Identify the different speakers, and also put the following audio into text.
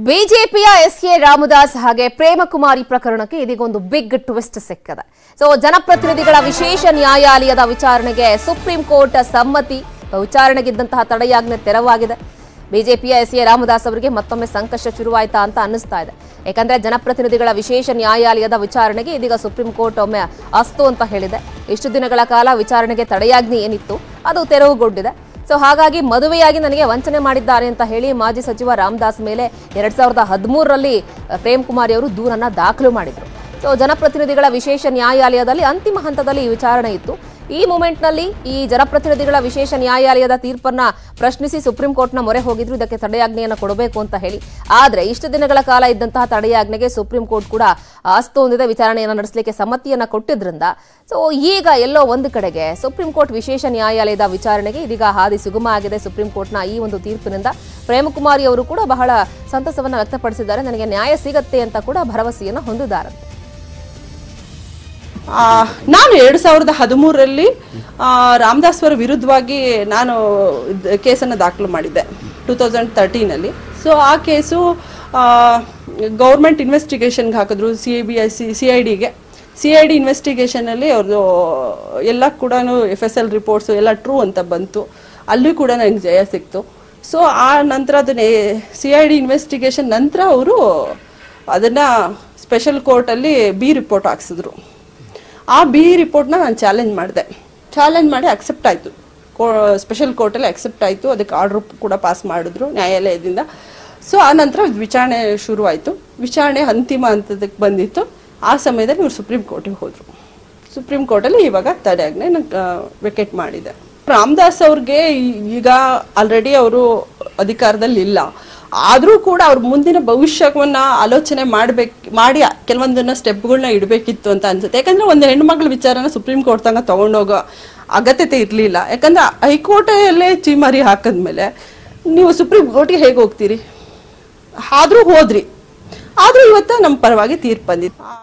Speaker 1: ಬಿಜೆಪಿಯ S A Ramdas ಹಾಗೆ ಪ್ರೇಮಕುಮಾರಿ ಪ್ರಕರಣಕ್ಕೆ ಇದೀಗ ಒಂದು ಬಿಗ್ ಟ್ವಿಸ್ಟ್ ಸಿಕ್ಕಿದೆ ಸೊ ಜನಪ್ರತಿನಿಧಿಗಳ ವಿಶೇಷ ನ್ಯಾಯಾಲಯದ ವಿಚಾರಣೆಗೆ ಸುಪ್ರೀಂ ಕೋರ್ಟ್ ಸಮ್ಮತಿ ವಿಚಾರಣೆಗಿದ್ದಂತಹ ತಡೆಯಾಜ್ಞೆ ತೆರವಾಗಿದೆ ಬಿಜೆಪಿಯ ಎಸ್ ಎ ರಾಮದಾಸ್ ಅವರಿಗೆ ಮತ್ತೊಮ್ಮೆ ಸಂಕಷ್ಟ ಶುರುವಾಯ್ತಾ ಅಂತ ಅನ್ನಿಸ್ತಾ ಇದೆ ಯಾಕಂದ್ರೆ ಜನಪ್ರತಿನಿಧಿಗಳ ವಿಶೇಷ ನ್ಯಾಯಾಲಯದ ವಿಚಾರಣೆಗೆ ಇದೀಗ ಸುಪ್ರೀಂ ಕೋರ್ಟ್ ಒಮ್ಮೆ ಅಸ್ತು ಅಂತ ಹೇಳಿದೆ ಇಷ್ಟು ದಿನಗಳ ಕಾಲ ವಿಚಾರಣೆಗೆ ತಡೆಯಾಜ್ಞೆ ಏನಿತ್ತು ಅದು ತೆರವುಗೊಂಡಿದೆ ಸೊ ಹಾಗಾಗಿ ಮದುವೆಯಾಗಿ ನನಗೆ ವಂಚನೆ ಮಾಡಿದ್ದಾರೆ ಅಂತ ಹೇಳಿ ಮಾಜಿ ಸಚಿವ ರಾಮದಾಸ್ ಮೇಲೆ ಎರಡ್ ಸಾವಿರದ ಹದಿಮೂರರಲ್ಲಿ ಪ್ರೇಮ್ ಕುಮಾರಿ ಅವರು ದೂರನ್ನ ದಾಖಲು ಮಾಡಿದ್ರು ಸೊ ಜನಪ್ರತಿನಿಧಿಗಳ ವಿಶೇಷ ನ್ಯಾಯಾಲಯದಲ್ಲಿ ಅಂತಿಮ ಹಂತದಲ್ಲಿ ಈ ವಿಚಾರಣೆ ಇತ್ತು ಈ ಮೂಮೆಂಟ್ನಲ್ಲಿ ಈ ಜನಪ್ರತಿನಿಧಿಗಳ ವಿಶೇಷ ನ್ಯಾಯಾಲಯದ ತೀರ್ಪನ್ನ ಪ್ರಶ್ನಿಸಿ ಸುಪ್ರೀಂ ಕೋರ್ಟ್ನ ಮೊರೆ ಹೋಗಿದ್ರು ಇದಕ್ಕೆ ತಡೆಯಾಜ್ಞೆಯನ್ನು ಕೊಡಬೇಕು ಅಂತ ಹೇಳಿ ಆದ್ರೆ ಇಷ್ಟು ದಿನಗಳ ಕಾಲ ಇದ್ದಂತಹ ತಡೆಯಾಜ್ಞೆಗೆ ಸುಪ್ರೀಂ ಕೋರ್ಟ್ ಕೂಡ ಅಸ್ತು ಹೊಂದಿದೆ ವಿಚಾರಣೆಯನ್ನು ನಡೆಸಲಿಕ್ಕೆ ಸಮ್ಮತಿಯನ್ನ ಕೊಟ್ಟಿದ್ರಿಂದ ಸೊ ಈಗ ಎಲ್ಲೋ ಒಂದು ಕಡೆಗೆ ಸುಪ್ರೀಂ ಕೋರ್ಟ್ ವಿಶೇಷ ನ್ಯಾಯಾಲಯದ ವಿಚಾರಣೆಗೆ ಇದೀಗ ಹಾದಿ ಸುಗಮ ಆಗಿದೆ ಸುಪ್ರೀಂ ಕೋರ್ಟ್ನ ಈ ಒಂದು ತೀರ್ಪಿನಿಂದ ಪ್ರೇಮಕುಮಾರಿ ಅವರು ಕೂಡ ಬಹಳ ಸಂತಸವನ್ನ ವ್ಯಕ್ತಪಡಿಸಿದ್ದಾರೆ ನನಗೆ ನ್ಯಾಯ ಸಿಗತ್ತೆ ಅಂತ ಕೂಡ ಭರವಸೆಯನ್ನು ಹೊಂದಿದ್ದಾರೆ
Speaker 2: ಆ, ನಾನು ಎರಡು ಸಾವಿರದ ಹದಿಮೂರರಲ್ಲಿ ರಾಮದಾಸ್ ಅವರ ವಿರುದ್ಧವಾಗಿ ನಾನು ಇದ್- ಕೇಸನ್ನು ದಾಖಲು ಮಾಡಿದ್ದೆ ಟೂ ತೌಸಂಡ್ ತರ್ಟೀನಲ್ಲಿ ಸೊ ಆ ಕೇಸು ಗೌರ್ಮೆಂಟ್ ಇನ್ವೆಸ್ಟಿಗೇಷನ್ಗೆ ಹಾಕಿದ್ರು C I B I C C I ಡಿಗೆ ಸಿ ಐ ಡಿ ಇನ್ವೆಸ್ಟಿಗೇಷನಲ್ಲಿ ಅವ್ರದ್ದು ಎಲ್ಲ ಕೂಡ ಎಫ್ ಎಸ್ ಎಲ್ ರಿಪೋರ್ಟ್ಸು ಎಲ್ಲ ಟ್ರೂ ಅಂತ ಬಂತು ಅಲ್ಲೂ ಕೂಡ ನನಗೆ ಜಯ ಸಿಕ್ತು ಸೊ ಆ ನಂತರ ಅದನ್ನೇ ಸಿ ಐ ಡಿ ಇನ್ವೆಸ್ಟಿಗೇಷನ್ ನಂತರ ಅವರು ಅದನ್ನು ಸ್ಪೆಷಲ್ ಕೋರ್ಟಲ್ಲಿ ಬಿ ರಿಪೋರ್ಟ್ ಹಾಕ್ಸಿದ್ರು ಆ ಬಿ ರಿಪೋರ್ಟ್ನ ನಾನು ಚಾಲೆಂಜ್ ಮಾಡಿದೆ ಚಾಲೆಂಜ್ ಮಾಡಿ ಅಕ್ಸೆಪ್ಟ್ ಆಯಿತು ಕೋ ಸ್ಪೆಷಲ್ ಕೋರ್ಟಲ್ಲಿ ಅಕ್ಸೆಪ್ಟ್ ಆಯಿತು ಅದಕ್ಕೆ ಆರ್ಡ್ರ್ ಕೂಡ ಪಾಸ್ ಮಾಡಿದ್ರು ನ್ಯಾಯಾಲಯದಿಂದ ಸೊ ಆ ನಂತರ ವಿಚಾರಣೆ ಶುರುವಾಯಿತು ವಿಚಾರಣೆ ಅಂತಿಮ ಹಂತದಕ್ಕೆ ಬಂದಿತ್ತು ಆ ಸಮಯದಲ್ಲಿ ಇವರು ಸುಪ್ರೀಂ ಕೋರ್ಟಿಗೆ ಹೋದರು ಸುಪ್ರೀಂ ಕೋರ್ಟಲ್ಲಿ ಇವಾಗ ತಡೆಯಾಜ್ಞೆ ವೆಕೆಟ್ ಮಾಡಿದೆ ರಾಮದಾಸ್ ಅವ್ರಿಗೆ ಈ- ಈಗ ಆಲ್ರೆಡಿ ಅವರು ಅಧಿಕಾರದಲ್ಲಿ ಇಲ್ಲ ಆದರೂ ಕೂಡ ಅವ್ರ ಮುಂದಿನ ಭವಿಷ್ಯವನ್ನ ಆಲೋಚನೆ ಮಾಡ್ಬೇಕು ಮಾಡಿ ಕೆಲವೊಂದನ್ನ ಸ್ಟೆಪ್ಗಳನ್ನ ಇಡಬೇಕಿತ್ತು ಅಂತ ಅನ್ಸುತ್ತೆ ಯಾಕಂದ್ರೆ ಒಂದು ಹೆಣ್ಮಕ್ಳ ವಿಚಾರನ ಸುಪ್ರೀಂ ಕೋರ್ಟ್ ತನಕ ತಗೊಂಡೋಗೋ ಅಗತ್ಯತೆ ಇರಲಿಲ್ಲ ಯಾಕಂದ್ರೆ ಹೈಕೋರ್ಟಲ್ಲೇ ಚೀಮಾರಿ ಹಾಕಿದ್ಮೇಲೆ ನೀವು ಸುಪ್ರೀಂ ಕೋರ್ಟಿಗೆ ಹೇಗೆ ಹೋಗ್ತೀರಿ ಆದರೂ ಹೋದ್ರಿ ಆದರೂ ಇವತ್ತು ನಮ್ಮ ಪರವಾಗಿ ತೀರ್ಪು ಬಂದಿತ್ತು